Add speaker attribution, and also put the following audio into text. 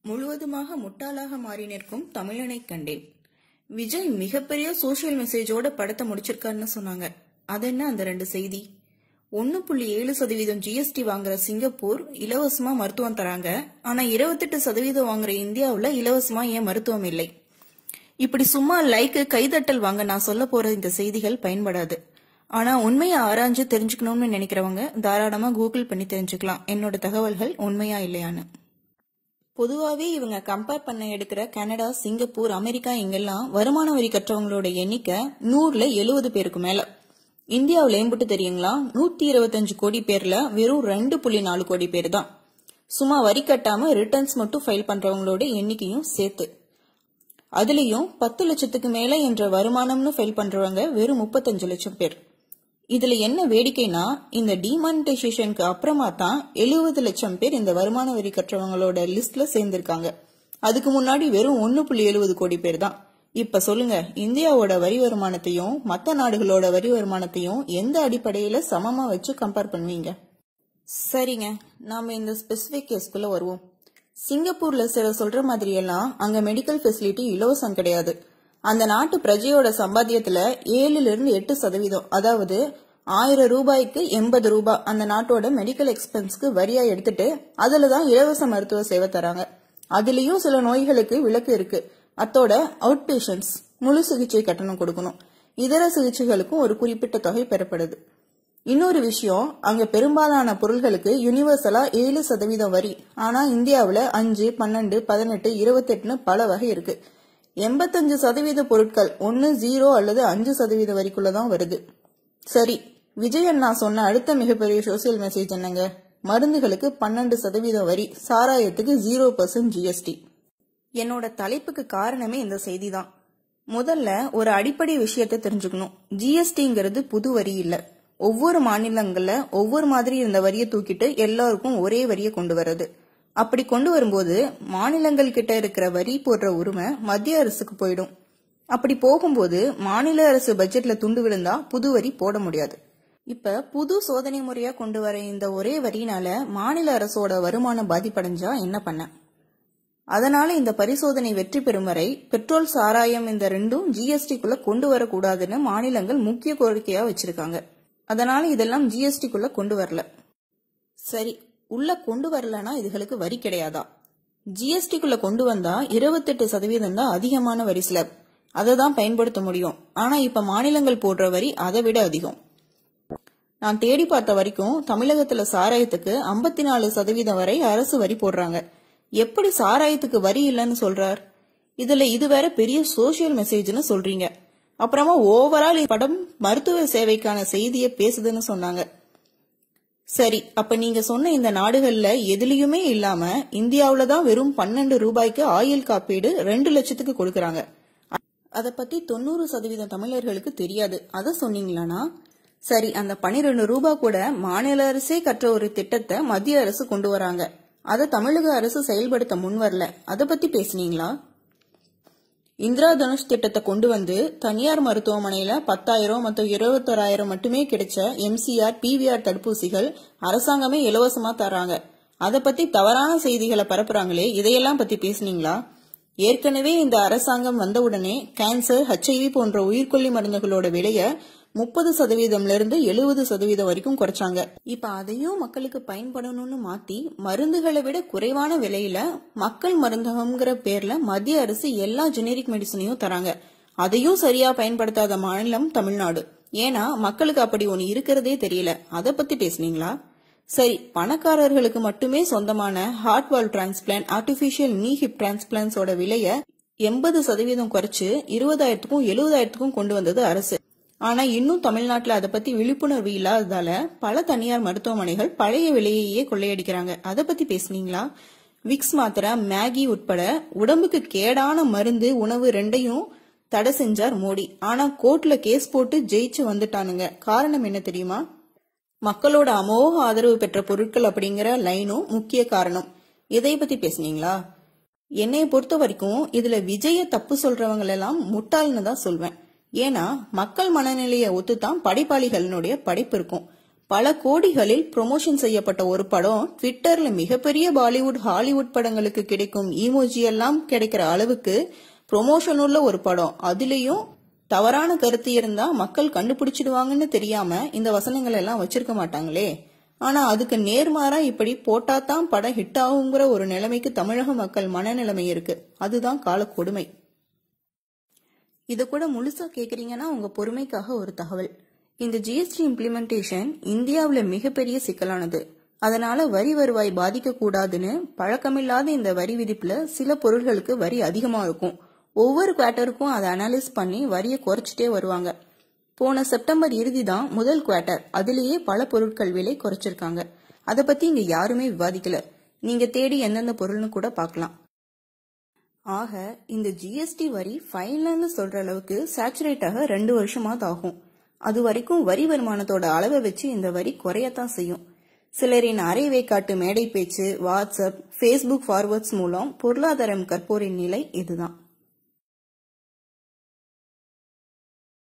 Speaker 1: முழுவதுமாக முட்டாளாக மாறி நிற்கும் தமிழனை கண்டேன் விஜய் மிகப்பெரிய சோஷியல் மெசேஜோட படத்தை முடிச்சிருக்காருன்னு சொன்னாங்க அது என்ன அந்த ரெண்டு செய்தி ஒன்னு புள்ளி ஏழு சதவீதம் ஜிஎஸ்டி வாங்குற சிங்கப்பூர் இலவசமா மருத்துவம் தராங்க ஆனா இருபத்தெட்டு சதவீதம் வாங்குற இந்தியாவுல இலவசமா ஏன் மருத்துவம் இல்லை இப்படி சும்மா லைக்கு கைதட்டல் வாங்க நான் சொல்ல போற இந்த செய்திகள் பயன்படாது ஆனா உண்மையை ஆராய்ஞ்சு தெரிஞ்சுக்கணும்னு நினைக்கிறவங்க தாராளமா கூகுள் பண்ணி தெரிஞ்சுக்கலாம் என்னோட தகவல்கள் உண்மையா இல்லையான்னு பொதுவாவே இவங்க கம்பேர் பண்ண எடுக்கிற கனடா சிங்கப்பூர் அமெரிக்கா இங்கெல்லாம் வருமான வரி கற்றவங்களோட எண்ணிக்கை நூறுல எழுபது பேருக்கு மேல இந்தியாவுல எம்பிட்டு தெரியுங்களா நூத்தி இருபத்தஞ்சு கோடி பேர்ல வெறும் ரெண்டு புள்ளி நாலு கோடி பேர் தான் சும்மா வரி கட்டாம ரிட்டர்ன்ஸ் மட்டும் ஃபைல் பண்றவங்களோட எண்ணிக்கையும் சேர்த்து அதுலயும் பத்து லட்சத்துக்கு மேல என்ற வருமானம்னு ஃபைல் பண்றவங்க வெறும் முப்பத்தஞ்சு லட்சம் பேர் இதுல என்ன வேடிக்கைனா இந்த டிமானிட்டைசேஷனுக்கு அப்புறமா தான் எழுபது லட்சம் பேர் இந்த வருமான வரி கற்றவங்களோட லிஸ்ட்ல சேர்ந்திருக்காங்க அதுக்கு முன்னாடி வெறும் ஒன்னு புள்ளி எழுபது கோடி பேர் தான் இப்ப சொல்லுங்க இந்தியாவோட வரி வருமானத்தையும் மத்த நாடுகளோட வரி வருமானத்தையும் எந்த அடிப்படையில சமமா வச்சு கம்பேர் பண்ணுவீங்க சரிங்க நாம இந்த ஸ்பெசிபிக் கேஸ்க்குள்ள வருவோம் சிங்கப்பூர்ல சில சொல்ற மாதிரி எல்லாம் அங்க மெடிக்கல் ஃபெசிலிட்டி இலவசம் கிடையாது அந்த நாட்டு பிரஜையோட சம்பாத்தியத்துல ஏழுல இருந்து எட்டு சதவீதம் அதாவது ஆயிரம் ரூபாய்க்கு எண்பது ரூபாய் அந்த நாட்டோட மெடிக்கல் எக்ஸ்பென்ஸ்க்கு வரியா எடுத்துட்டு அதுலதான் இலவச மருத்துவ சேவை தராங்க அதுலயும் சில நோய்களுக்கு விலக்கு இருக்கு அத்தோட அவுட் பேஷன்ஸ் முழு சிகிச்சை கட்டணம் கொடுக்கணும் இதர சிகிச்சைகளுக்கும் ஒரு குறிப்பிட்ட தொகை பெறப்படுது இன்னொரு விஷயம் அங்க பெரும்பாலான பொருள்களுக்கு யூனிவர்சலா ஏழு சதவீதம் வரி ஆனா இந்தியாவுல அஞ்சு பன்னெண்டு பதினெட்டு இருபத்தெட்டுன்னு பல வகை இருக்கு எண்பத்தஞ்சு சதவீத பொருட்கள் ஒன்னு ஜீரோ அல்லது அஞ்சு சதவீத வரிக்குள்ளதான் வருது சரி விஜய் அண்ணா சொன்ன அடுத்த மிகப்பெரிய சோசியல் மெசேஜ் என்னங்க மருந்துகளுக்கு பன்னெண்டு சதவீதம் வரி சாராயத்துக்கு ஜீரோ பர்சன்ட் ஜிஎஸ்டி என்னோட தலைப்புக்கு காரணமே இந்த செய்தி தான் முதல்ல ஒரு அடிப்படை விஷயத்தை தெரிஞ்சுக்கணும் ஜிஎஸ்டிங்கிறது புது வரி இல்ல ஒவ்வொரு மாநிலங்கள்ல ஒவ்வொரு மாதிரி இருந்த வரியை தூக்கிட்டு எல்லாருக்கும் ஒரே வரியை கொண்டு வர்றது அப்படி கொண்டு வரும்போது மாநிலங்கள் கிட்ட இருக்கிற வரி போடுற உரிமை மத்திய அரசுக்கு போயிடும் அப்படி போகும்போது மாநில அரசு பட்ஜெட்ல துண்டு விழுந்தா புது வரி போட முடியாது இப்ப புது சோதனை முறையா கொண்டு வர இந்த ஒரே வரியினால மாநில அரசோட வருமானம் பாதிப்படைஞ்சா என்ன பண்ண அதனால இந்த பரிசோதனை வெற்றி பெறும் வரை பெட்ரோல் சாராயம் இந்த ரெண்டும் ஜிஎஸ்டிக்குள்ள கொண்டு வரக்கூடாதுன்னு மாநிலங்கள் முக்கிய கோரிக்கையா வச்சிருக்காங்க அதனால இதெல்லாம் ஜிஎஸ்டிக்குள்ள கொண்டு வரல சரி உள்ள கொண்டு வரலனா இதுகளுக்கு வரி கிடையாதா ஜிஎஸ்டிக்குள்ள கொண்டு வந்தா இருபத்தெட்டு சதவீதம் தான் அதிகமான வரி ஸ்லாப் அதை தான் பயன்படுத்த முடியும் ஆனா இப்ப மாநிலங்கள் போடுற வரி அதை விட அதிகம் நான் தேடி பார்த்த வரைக்கும் தமிழகத்துல சாராயத்துக்கு ஐம்பத்தி நாலு சதவீதம் வரை அரசு வரி போடுறாங்க எப்படி சாராயத்துக்கு வரி இல்லைன்னு சொல்றார் இதுல இது வேற பெரிய சோசியல் மெசேஜ்னு சொல்றீங்க அப்புறமா ஓவரால் படம் மருத்துவ சேவைக்கான செய்தியை பேசுதுன்னு சொன்னாங்க சரி அப்ப நீங்க சொன்ன இந்த நாடுகள்ல எதுலயுமே இல்லாம இந்தியாவுல தான் வெறும் பன்னெண்டு ரூபாய்க்கு ஆயுள் காப்பீடு ரெண்டு லட்சத்துக்கு கொடுக்கறாங்க அத பத்தி தொண்ணூறு சதவீதம் தமிழர்களுக்கு தெரியாது அத சொன்னீங்களானா சரி அந்த பன்னிரெண்டு ரூபாய் கூட மாநில அரசே கற்ற ஒரு திட்டத்தை மத்திய அரசு கொண்டு வராங்க அதை தமிழக அரசு செயல்படுத்த முன் வரல அத பத்தி பேசுனீங்களா இந்திரா தனுஷ் திட்டத்தை கொண்டு வந்து தனியார் மருத்துவமனையில பத்தாயிரம் மற்றும் இருபத்தோராயிரம் மட்டுமே கிடைச்ச எம்சிஆர் பிவிஆர் தடுப்பூசிகள் அரசாங்கமே இலவசமா தராங்க அத பத்தி தவறான செய்திகளை பரப்புறாங்களே இதையெல்லாம் பத்தி பேசுனீங்களா ஏற்கனவே இந்த அரசாங்கம் வந்தவுடனே கேன்சர் ஹெச்ஐவி போன்ற உயிர்கொல்லி மருந்துகளோட விலைய முப்பது சதவீதம்ல இருந்து எழுபது சதவீதம் வரைக்கும் குறைச்சாங்க இப்ப அதையும் மக்களுக்கு பயன்படணும்னு மாத்தி மருந்துகளை விட குறைவான விலையில மக்கள் மருந்தகம்ங்கிற பேர்ல மத்திய அரசு எல்லா ஜெனரிக் மெடிசனையும் தராங்க அதையும் சரியா பயன்படுத்தாத மாநிலம் தமிழ்நாடு ஏன்னா மக்களுக்கு அப்படி ஒன்னு இருக்கிறதே தெரியல அத பத்தி பேசுனீங்களா சரி பணக்காரர்களுக்கு மட்டுமே சொந்தமான heart valve transplant artificial knee hip டிரான்ஸ்பிளான்ஸோட விலைய எண்பது சதவீதம் குறைச்சு இருபதாயிரத்துக்கும் எழுபதாயிரத்துக்கும் கொண்டு வந்தது அரசு ஆனா இன்னும் தமிழ்நாட்டுல அதை பத்தி விழிப்புணர்வு இல்லாததால பல தனியார் மருத்துவமனைகள் பழைய விலையையே கொள்ளையடிக்கிறாங்க அதை பத்தி பேசுனீங்களா விக்ஸ் மாத்திரை மேகி உட்பட உடம்புக்கு கேடான மருந்து உணவு ரெண்டையும் தடை செஞ்சார் மோடி ஆனா கோர்ட்ல கேஸ் போட்டு ஜெயிச்சு வந்துட்டானுங்க காரணம் என்ன தெரியுமா மக்களோட அமோக ஆதரவு பெற்ற பொருட்கள் அப்படிங்கிற லைனும் முக்கிய காரணம் இதை பத்தி பேசுனீங்களா என்னைய பொறுத்த வரைக்கும் இதுல விஜய தப்பு சொல்றவங்க எல்லாம் முட்டாள்னு தான் சொல்வேன் ஏன்னா மக்கள் மனநிலையை ஒத்துத்தான் படைப்பாளிகளினுடைய படைப்பு இருக்கும் பல கோடிகளில் ப்ரொமோஷன் செய்யப்பட்ட ஒரு படம் ட்விட்டர்ல மிகப்பெரிய பாலிவுட் ஹாலிவுட் படங்களுக்கு கிடைக்கும் ஈமோஜி எல்லாம் கிடைக்கிற அளவுக்கு ப்ரொமோஷன் உள்ள ஒரு படம் அதுலயும் தவறான கருத்து இருந்தா மக்கள் கண்டுபிடிச்சிடுவாங்கன்னு தெரியாம இந்த வசனங்கள் எல்லாம் வச்சிருக்க மாட்டாங்களே ஆனா அதுக்கு நேர்மாறா இப்படி போட்டா தான் படம் ஹிட் ஆகுங்கிற ஒரு நிலைமைக்கு தமிழக மக்கள் மனநிலைமை இருக்கு அதுதான் காலக்கொடுமை இத கூட முழுசா கேக்குறீங்கன்னா உங்க பொறுமைக்காக ஒரு தகவல் இந்த ஜிஎஸ்டி இம்ப்ளிமெண்டேஷன் இந்தியாவுல மிகப்பெரிய சிக்கலானது அதனால வரி வருவாய் பாதிக்க கூடாதுன்னு பழக்கமில்லாத இந்த வரி விதிப்புல சில பொருள்களுக்கு வரி அதிகமா இருக்கும் ஒவ்வொரு குவார்ட்டருக்கும் அதை அனலைஸ் பண்ணி வரியை குறைச்சிட்டே வருவாங்க போன செப்டம்பர் இறுதி தான் முதல் குவார்ட்டர் அதுலேயே பல பொருட்கள் விலை குறைச்சிருக்காங்க அதை பத்தி இங்க யாருமே விவாதிக்கல நீங்க தேடி எந்தெந்த பொருள்னு கூட பார்க்கலாம் ஆக இந்த ஜிஎஸ்டி வரி ஃபைனல்னு சொல்ற அளவுக்கு சேச்சுரேட் ஆக ரெண்டு வருஷமாவது ஆகும் அது வரைக்கும் வரி வருமானத்தோட அளவை வச்சு இந்த வரி குறையத்தான் செய்யும் சிலரின் அரைவை காட்டு மேடை பேச்சு வாட்ஸ்அப் ஃபேஸ்புக் ஃபார்வர்ட்ஸ் மூலம் பொருளாதாரம் கற்போரின் நிலை இதுதான்